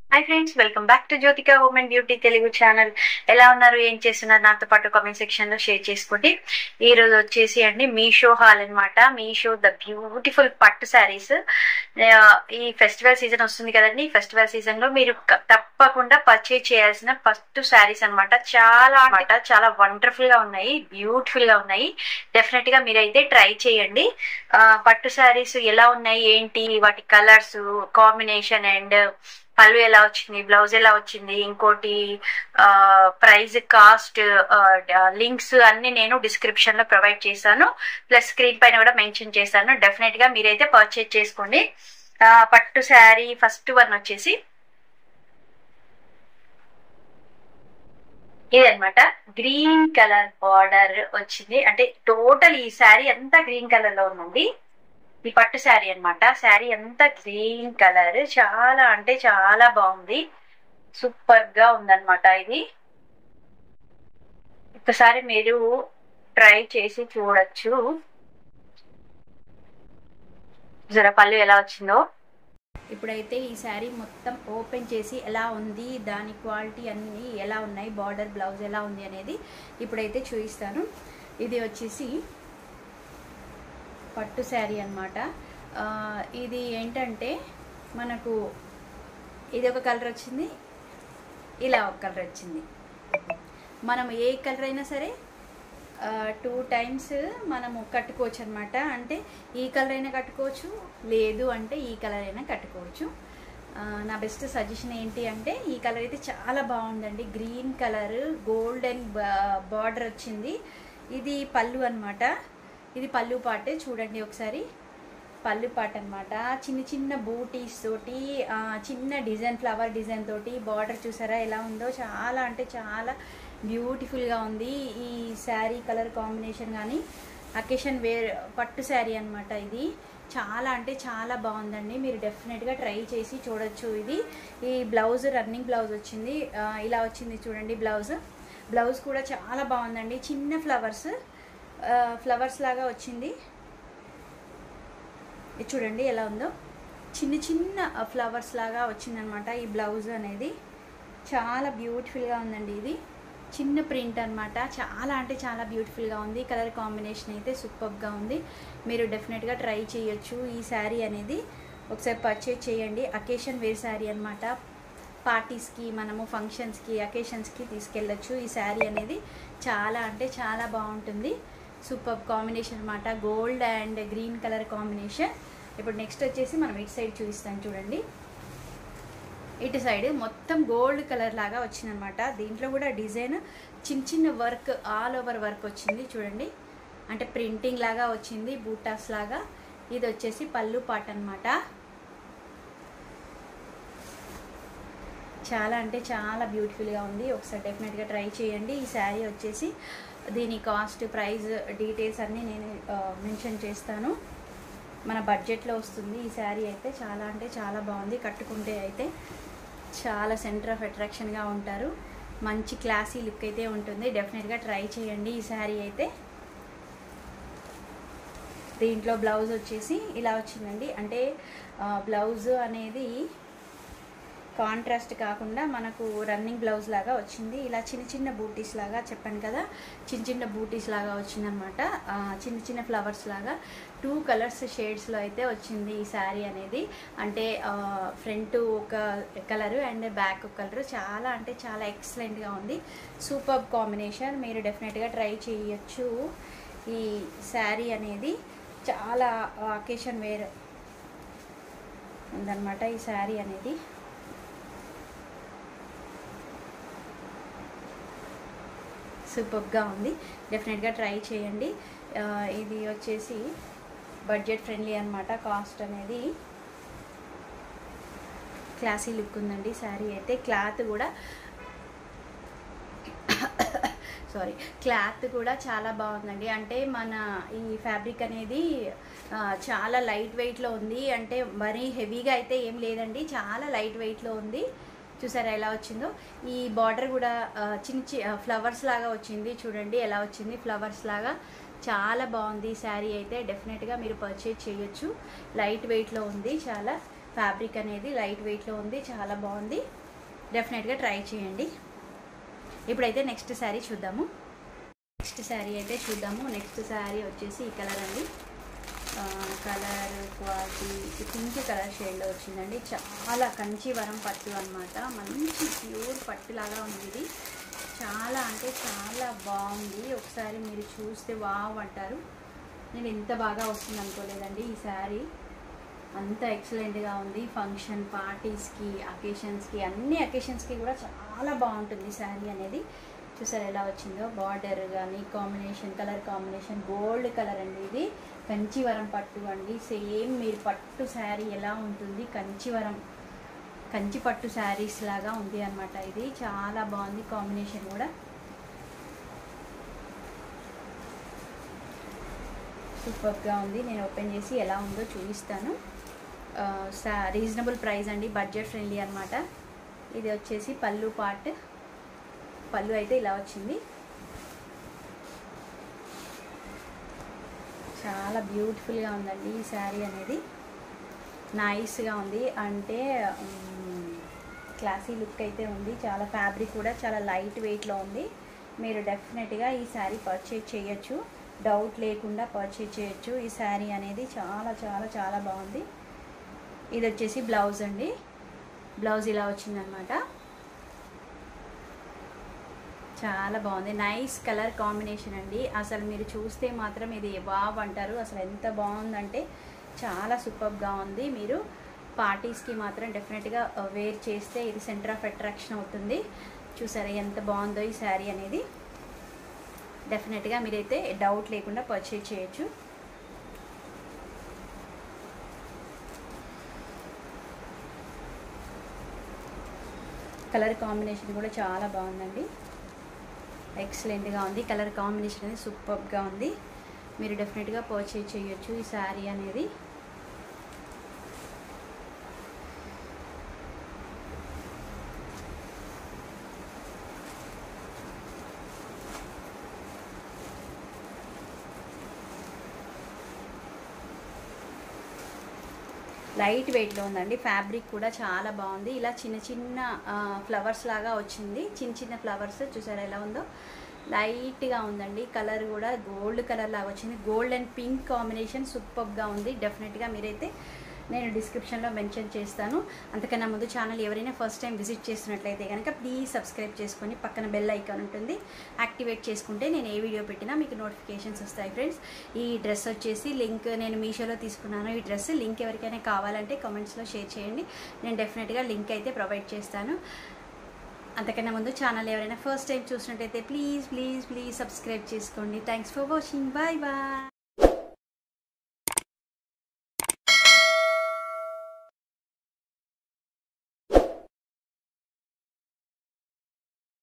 hi friends welcome back to Jyothika home and beauty Telugu channel ఎలా ఉన్నారు ఏం చేస్తున్నారు నాతో పాటు కామెంట్ సెక్షన్ లో షేర్ చేసుకోండి ఈ రోజు వచ్చేసి అండి మీషో హాల్ అన్నమాట మీషో ద బ్యూటిఫుల్ పట్టు శారీస్ ఈ ఫెస్టివల్ సీజన్ వస్తుంది కదండి ఈ ఫెస్టివల్ సీజన్ లో మీరు క- తప్పకుండా పర్చేజ్ చేయాల్సిన పట్టు శారీస్ అన్నమాట చాలా అన్నమాట చాలా వండర్ఫుల్ గా ఉన్నాయి బ్యూటిఫుల్ గా ఉన్నాయి డెఫినెట్ గా మీరైతే ట్రై చేయండి ఆ, పట్టు శారీస్ ఎలా ఉన్నాయి ఏంటి వాటి కలర్స్ కాంబినేషన్ అండ్ పళ్ళు ఎలా వచ్చింది బ్లౌజ్ ఎలా వచ్చింది ఇంకోటి ప్రైస్ కాస్ట్ లింక్స్ అన్ని నేను డిస్క్రిప్షన్ లో ప్రొవైడ్ చేశాను ప్లస్ స్క్రీన్ పైన కూడా మెన్షన్ చేశాను డెఫినెట్ గా మీరైతే పర్చేజ్ చేసుకోండి ఆ, పట్టు శారీ ఫస్ట్ వన్ వచ్చేసి ఇదన్నమాట గ్రీన్ కలర్ బార్డర్ వచ్చింది అంటే టోటల్ ఈ శారీ అంతా గ్రీన్ కలర్ లో ఉంది ఈ పట్టు శారీ అన్నమాట శారీ అంతా గ్రీన్ కలర్ చాలా అంటే చాలా బాగుంది సూపర్ గా ఉందన్నమాట ఇది ఒకసారి మీరు ట్రై చేసి చూడొచ్చు జర పళ్ళు ఎలా వచ్చిందో ఇప్పుడైతే ఈ శారీ మొత్తం ఓపెన్ చేసి ఎలా ఉంది దాని క్వాలిటీ అన్నీ ఎలా ఉన్నాయి బార్డర్ బ్లౌజ్ ఎలా ఉంది అనేది ఇప్పుడైతే చూపిస్తాను ఇది వచ్చేసి పట్టు శారీ అనమాట ఇది ఏంటంటే మనకు ఇది ఒక కలర్ వచ్చింది ఇలా ఒక కలర్ వచ్చింది మనం ఏ కలర్ అయినా సరే టూ టైమ్స్ మనము కట్టుకోవచ్చు అనమాట అంటే ఈ కలర్ అయినా కట్టుకోవచ్చు లేదు అంటే ఈ కలర్ అయినా కట్టుకోవచ్చు ఆ, నా బెస్ట్ సజెషన్ ఏంటి అంటే ఈ కలర్ అయితే చాలా బాగుందండి గ్రీన్ కలర్ గోల్డెన్ బార్డర్ వచ్చింది ఇది పళ్ళు అన్నమాట ఇది పళ్ళు పాటే చూడండి ఒకసారి పళ్ళు పాట అనమాట చిన్న చిన్న బూటీస్ తోటి ఆ, చిన్న డిజైన్ ఫ్లవర్ డిజైన్ తోటి బార్డర్ చూసారా ఎలా ఉందో చాలా అంటే చాలా బ్యూటిఫుల్గా ఉంది ఈ శారీ కలర్ కాంబినేషన్ కానీ అకేషన్ వేర్ పట్టు శారీ అన్నమాట ఇది చాలా అంటే చాలా బాగుందండి మీరు డెఫినెట్గా ట్రై చేసి చూడొచ్చు ఇది ఈ బ్లౌజ్ రన్నింగ్ బ్లౌజ్ వచ్చింది ఆ, ఇలా వచ్చింది చూడండి బ్లౌజ్ బ్లౌజ్ కూడా చాలా బాగుందండి చిన్న ఫ్లవర్స్ ఫ్లవర్స్ లాగా వచ్చింది ఇది చూడండి ఎలా ఉందో చిన్న చిన్న ఫ్లవర్స్ లాగా వచ్చిందనమాట ఈ బ్లౌజ్ అనేది చాలా బ్యూటిఫుల్గా ఉందండి ఇది చిన్న ప్రింట్ అన్నమాట చాలా అంటే చాలా బ్యూటిఫుల్గా ఉంది కలర్ కాంబినేషన్ అయితే సూపర్గా ఉంది మీరు డెఫినెట్గా ట్రై చేయొచ్చు ఈ శారీ అనేది ఒకసారి పర్చేజ్ చేయండి అకేషన్ వేర్ శారీ అనమాట పార్టీస్కి మనము ఫంక్షన్స్కి అకేషన్స్కి తీసుకెళ్ళచ్చు ఈ శారీ అనేది చాలా అంటే చాలా బాగుంటుంది సూపర్ కాంబినేషన్ అనమాట gold and green colour combination ఇప్పుడు నెక్స్ట్ వచ్చేసి మనం ఇటు సైడ్ చూపిస్తాం చూడండి ఇటు సైడ్ మొత్తం గోల్డ్ కలర్ లాగా వచ్చిందనమాట దీంట్లో కూడా డిజైన్ చిన్న చిన్న వర్క్ ఆల్ ఓవర్ వర్క్ వచ్చింది చూడండి అంటే ప్రింటింగ్ లాగా వచ్చింది బూటాస్ లాగా ఇది వచ్చేసి పళ్ళు పాట అనమాట చాలా అంటే చాలా బ్యూటిఫుల్గా ఉంది ఒకసారి డెఫినెట్గా ట్రై చేయండి ఈ శారీ వచ్చేసి దీని కాస్ట్ ప్రైస్ డీటెయిల్స్ అన్నీ నేను మెన్షన్ చేస్తాను మన బడ్జెట్లో వస్తుంది ఈ శారీ అయితే చాలా అంటే చాలా బాగుంది కట్టుకుంటే అయితే చాలా సెంటర్ ఆఫ్ అట్రాక్షన్గా ఉంటారు మంచి క్లాసీ లుక్ అయితే ఉంటుంది డెఫినెట్గా ట్రై చేయండి ఈ శారీ అయితే దీంట్లో బ్లౌజ్ వచ్చేసి ఇలా వచ్చిందండి అంటే బ్లౌజ్ అనేది కాంట్రాస్ట్ కాకుండా మనకు రన్నింగ్ బ్లౌజ్ లాగా వచ్చింది ఇలా చిన్న చిన్న బూటీస్ లాగా చెప్పాను కదా చిన్న చిన్న బూటీస్ లాగా వచ్చిందనమాట ఆ, చిన్న చిన్న ఫ్లవర్స్ లాగా టూ కలర్స్ షేడ్స్లో అయితే వచ్చింది ఈ శారీ అనేది అంటే ఫ్రంట్ ఒక కలరు అండ్ బ్యాక్ ఒక కలరు చాలా అంటే చాలా ఎక్సలెంట్గా ఉంది సూపర్ కాంబినేషన్ మీరు డెఫినెట్గా ట్రై చేయొచ్చు ఈ శారీ అనేది చాలా అకేషన్ వేర్ ఉందన్నమాట ఈ శారీ అనేది సూపర్గా ఉంది డెఫినెట్గా ట్రై చేయండి ఆ, ఇది వచ్చేసి బడ్జెట్ ఫ్రెండ్లీ అనమాట కాస్ట్ అనేది క్లాసీ లుక్ ఉందండి శారీ అయితే క్లాత్ కూడా సారీ క్లాత్ కూడా చాలా బాగుందండి అంటే మన ఈ ఫ్యాబ్రిక్ అనేది ఆ, చాలా లైట్ వెయిట్లో ఉంది అంటే మరీ హెవీగా అయితే ఏం లేదండి చాలా లైట్ వెయిట్లో ఉంది చూసారా ఎలా వచ్చిందో ఈ బార్డర్ కూడా ఆ, చిన్న చి ఫ్లవర్స్ లాగా వచ్చింది చూడండి ఎలా వచ్చింది ఫ్లవర్స్ లాగా చాలా బాగుంది శారీ అయితే డెఫినెట్గా మీరు పర్చేజ్ చేయొచ్చు లైట్ వెయిట్లో ఉంది చాలా ఫ్యాబ్రిక్ అనేది లైట్ వెయిట్లో ఉంది చాలా బాగుంది డెఫినెట్గా ట్రై చేయండి ఇప్పుడైతే నెక్స్ట్ శారీ చూద్దాము నెక్స్ట్ శారీ అయితే చూద్దాము నెక్స్ట్ శారీ వచ్చేసి ఈ కలర్ అండి కలర్ క్వాలిటీ పింక్ కలర్ షేడ్లో వచ్చిందండి చాలా కంచివరం పట్టు అనమాట మంచి ప్యూర్ పట్టులాగా ఉంది ఇది చాలా అంటే చాలా బాగుంది ఒకసారి మీరు చూస్తే వావ్ అంటారు నేను ఇంత బాగా వస్తుంది అనుకోలేదండి ఈ శారీ అంత ఎక్సలెంట్గా ఉంది ఫంక్షన్ పార్టీస్కి అకేషన్స్కి అన్ని అకేషన్స్కి కూడా చాలా బాగుంటుంది శారీ అనేది చూసారు ఎలా వచ్చిందో బార్డర్ కానీ combination colour combination gold colour అండి ఇది కంచివరం పట్టు అండి సేమ్ మీరు పట్టు శారీ ఎలా ఉంటుంది కంచివరం కంచి పట్టు శారీస్ లాగా ఉంది అనమాట ఇది చాలా బాగుంది కాంబినేషన్ కూడా సూపర్గా ఉంది నేను ఓపెన్ చేసి ఎలా ఉందో చూపిస్తాను సా రీజనబుల్ ప్రైస్ అండి బడ్జెట్ ఫ్రెండ్లీ అనమాట ఇది వచ్చేసి పళ్ళు పార్ట్ పళ్ళు అయితే ఇలా వచ్చింది చాలా బ్యూటిఫుల్గా ఉందండి ఈ శారీ అనేది నైస్గా ఉంది అంటే క్లాసీ లుక్ అయితే ఉంది చాలా ఫ్యాబ్రిక్ కూడా చాలా లైట్ వెయిట్లో ఉంది మీరు డెఫినెట్గా ఈ శారీ పర్చేజ్ చేయొచ్చు డౌట్ లేకుండా పర్చేజ్ చేయొచ్చు ఈ శారీ అనేది చాలా చాలా చాలా బాగుంది ఇది వచ్చేసి బ్లౌజ్ అండి బ్లౌజ్ ఇలా వచ్చిందనమాట చాలా బాగుంది నైస్ కలర్ కాంబినేషన్ అండి అసలు మీరు చూస్తే మాత్రం ఇది వావ్ అంటారు అసలు ఎంత బాగుందంటే చాలా సూపర్గా ఉంది మీరు పార్టీస్కి మాత్రం డెఫినెట్గా వేర్ చేస్తే ఇది సెంటర్ ఆఫ్ అట్రాక్షన్ అవుతుంది చూసారా ఎంత బాగుందో ఈ శారీ అనేది డెఫినెట్గా మీరైతే డౌట్ లేకుండా పర్చేజ్ చేయొచ్చు కలర్ కాంబినేషన్ కూడా చాలా బాగుందండి ఎక్సలెంట్గా ఉంది కలర్ కాంబినేషన్ అనేది సూపర్గా ఉంది మీరు డెఫినెట్గా పర్చేజ్ చేయొచ్చు ఈ శారీ అనేది లైట్ వెయిట్లో ఉందండి ఫ్యాబ్రిక్ కూడా చాలా బాగుంది ఇలా చిన్న చిన్న ఫ్లవర్స్ లాగా వచ్చింది చిన్న చిన్న ఫ్లవర్స్ చూసారా ఎలా ఉందో లైట్గా ఉందండి కలర్ కూడా గోల్డ్ కలర్ లాగా వచ్చింది గోల్డ్ అండ్ పింక్ కాంబినేషన్ సూపర్గా ఉంది డెఫినెట్గా మీరైతే నేను డిస్క్రిప్షన్లో మెన్షన్ చేస్తాను అంతకన్నా ముందు ఛానల్ ఎవరైనా ఫస్ట్ టైం విజిట్ చేస్తున్నట్లయితే కనుక ప్లీజ్ సబ్స్క్రైబ్ చేసుకొని పక్కన బెల్ ఐకాన్ ఉంటుంది యాక్టివేట్ చేసుకుంటే నేను ఏ వీడియో పెట్టినా మీకు నోటిఫికేషన్స్ వస్తాయి ఫ్రెండ్స్ ఈ డ్రెస్ వచ్చేసి లింక్ నేను మీషోలో తీసుకున్నాను ఈ డ్రెస్ లింక్ ఎవరికైనా కావాలంటే కామెంట్స్లో షేర్ చేయండి నేను డెఫినెట్గా లింక్ అయితే ప్రొవైడ్ చేస్తాను అంతకన్నా ముందు ఛానల్ ఎవరైనా ఫస్ట్ టైం చూసినట్టయితే ప్లీజ్ ప్లీజ్ ప్లీజ్ సబ్స్క్రైబ్ చేసుకోండి thanks for watching bye bye